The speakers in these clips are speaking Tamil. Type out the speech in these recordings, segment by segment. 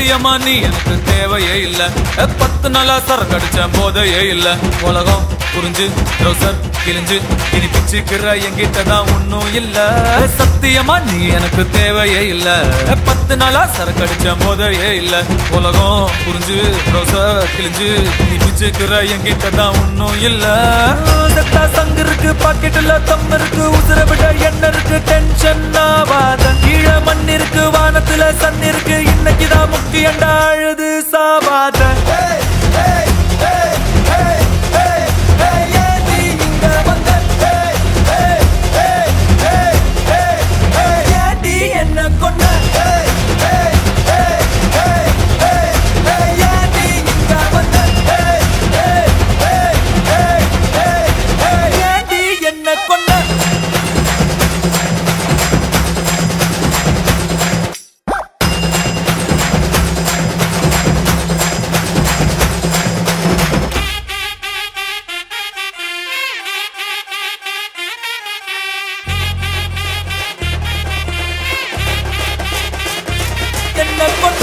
சத்தியமா நீ எனக்கு தேவையே இல்ல அஹ், பத்து நாளா சரக்கு அடிச்ச போதையே இல்ல உலகம் புரிஞ்சு ட்ரௌசர் கிழிஞ்சு இனி பிச்சுக்கிற என்கிட்ட தான் ஒன்னும் இல்ல சத்தியமா நீ எனக்கு தேவையே இல்ல அஹ், பத்து நாளா சரக்கு அடிச்ச போதையே இல்ல உலகம் புரிஞ்சு ட்ரௌசர் கிழிஞ்சு இனி பிச்சுக்கிற என்கிட்ட தான் ஒன்னும் இல்ல செத்தா சங்கு இருக்கு பாக்கெட்டுல தம் இருக்கு உசுர விட என்ன இருக்கு டென்ஷன் ஆவாத கீழ மண் இருக்கு வானத்துல சன் இருக்கு இன்னைக்குதான் முக்கியண்டா அழுது சாவாத ஏண்டி இங்க வந்த? ஏண்டி என்ன கொன்ன? ஏண்டி இங்க வந்த? ஏண்டி என்ன கொன்ன என்ன கொன்ன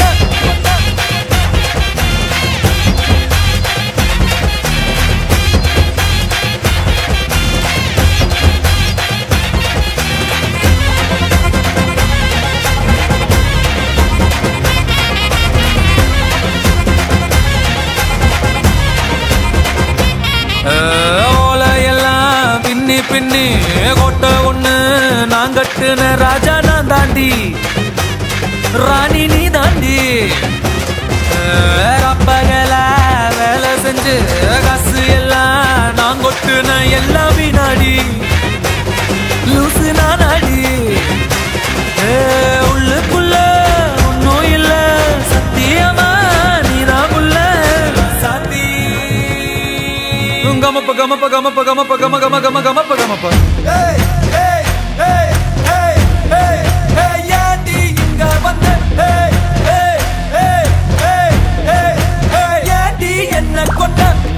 ஓலையெல்லாம் பின்னி பின்னி கோட்டை ஒண்ணு நான் கட்டுன ராஜா நான் தாண்டி ராணி நீ தாண்டி அப்பகல வேலை செஞ்சு காசு எல்லாம் நான் கொட்டுன எல்லாம் வீணாடி லூசு நானாடி ஏ, உள்ளுக்குள்ள ஒன்னும் இல்ல சத்தியமா நீதான் உள்ள சாத்தி கமப்ப கமப்ப கமப்ப கமப்ப கம கம கம கமப்ப கமப்ப ஏண்டி இங்க வந்த ஏண்டி என்ன கொண்ட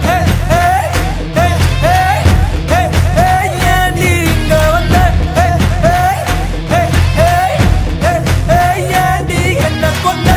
ஏண்டி இங்க வந்த ஏண்டி என்ன கொண்ட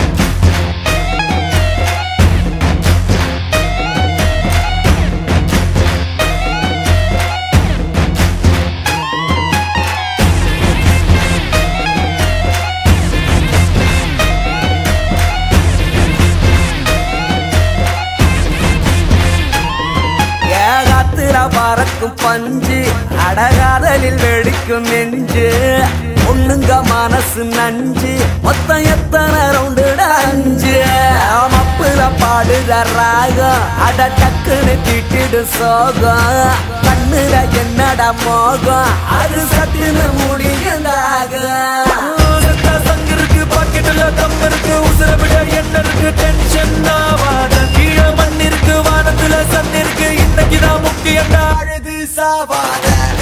ஏகாத்திர பறக்கும் பஞ்சு அடகாதலில் வெடிக்கும் நெஞ்சு ஒண்ணுங்க மனசு நஞ்சு மொத்தம் எத்தனை ரவுண்டு அஞ்சு மப்புல பாடுற ராகம் அட டக்குன்னு திட்டிடு சோகம் கண்ணுல என்னடா மோகம் அது சட்டுன்னு முடியுந்தாகும் செத்தா சங்கு இருக்கு பாக்கெட்டுல தம் இருக்கு உசுர விட என்ன இருக்கு டென்ஷன் ஆவாத கீழ மண் இருக்கு வானத்துல சன் இருக்கு இன்னைக்குதான் முக்கியம்டா அழுது சாவாத